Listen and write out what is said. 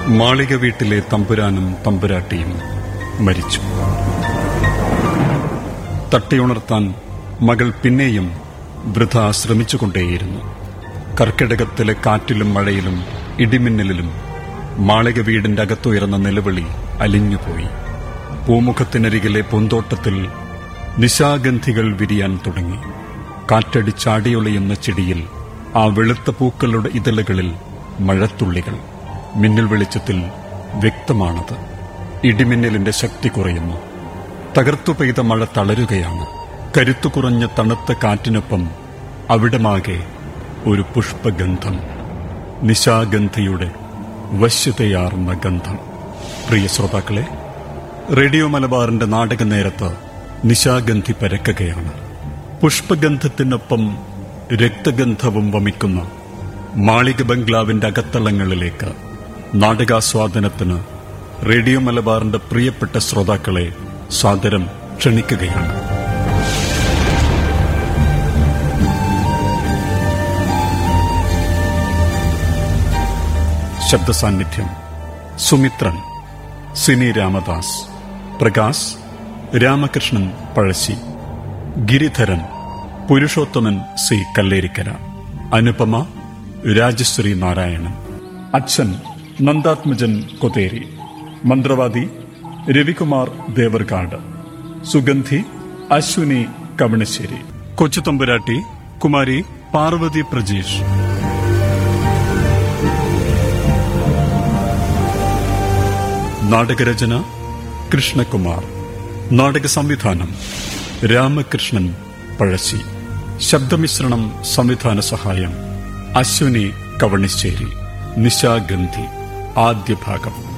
മാളിക വീട്ടിലെ തമ്പുരാനും തമ്പുരാട്ടിയും മരിച്ചു തട്ടിയുണർത്താൻ മകൾ പിന്നെയും വൃഥ ശ്രമിച്ചുകൊണ്ടേയിരുന്നു കർക്കിടകത്തിലെ കാറ്റിലും മഴയിലും ഇടിമിന്നലിലും മാളിക വീടിന്റെ അകത്തുയർന്ന നിലവിളി അലിഞ്ഞുപോയി പൂമുഖത്തിനരികിലെ പൂന്തോട്ടത്തിൽ നിശാഗന്ധികൾ വിരിയാൻ തുടങ്ങി കാറ്റടിച്ചാടിയൊളിയുന്ന ചെടിയിൽ ആ വെളുത്ത പൂക്കളുടെ ഇതളുകളിൽ മഴത്തുള്ളികൾ മിന്നൽ വെളിച്ചത്തിൽ വ്യക്തമാണത് ഇടിമിന്നലിന്റെ ശക്തി കുറയുന്നു തകർത്തു പെയ്ത മഴ തളരുകയാണ് കരുത്തു കുറഞ്ഞ തണുത്ത കാറ്റിനൊപ്പം അവിടമാകെ ഒരു പുഷ്പഗന്ധം നിശാഗന്ധിയുടെ വശ്യതയാർന്ന ഗന്ധം പ്രിയ ശ്രോതാക്കളെ റേഡിയോ മലബാറിന്റെ നാടക നേരത്ത് നിശാഗന്ധി പരക്കുകയാണ് പുഷ്പഗന്ധത്തിനൊപ്പം രക്തഗന്ധവും വമിക്കുന്ന മാളിക ബംഗ്ലാവിന്റെ അകത്തളങ്ങളിലേക്ക് നാടകാസ്വാദനത്തിന് റേഡിയോ മലബാറിന്റെ പ്രിയപ്പെട്ട ശ്രോതാക്കളെ സാദരം ക്ഷണിക്കുകയാണ് ശബ്ദ സാന്നിധ്യം സുമിത്രൻ സിനി രാമദാസ് പ്രകാശ് രാമകൃഷ്ണൻ പഴശ്ശി ഗിരിധരൻ പുരുഷോത്തമൻ സി കല്ലേരിക്കര അനുപമ രാജശ്രീ നാരായണൻ അച്ഛൻ നന്ദാത്മജൻ കൊതേരി മന്ത്രവാദി രവികുമാർ ദേവർകാട് സുഗന്ധി അശ്വിനി കവണശ്ശേരി കൊച്ചുതമ്പുരാട്ടി കുമാരി പാർവതി പ്രജീഷ് നാടകരചന കൃഷ്ണകുമാർ നാടക സംവിധാനം രാമകൃഷ്ണൻ പഴശ്ശി ശബ്ദമിശ്രണം സംവിധാന സഹായം അശ്വിനി കവണിശ്ശേരി നിശാഗന്ധി ആദ്യ ഭാഗം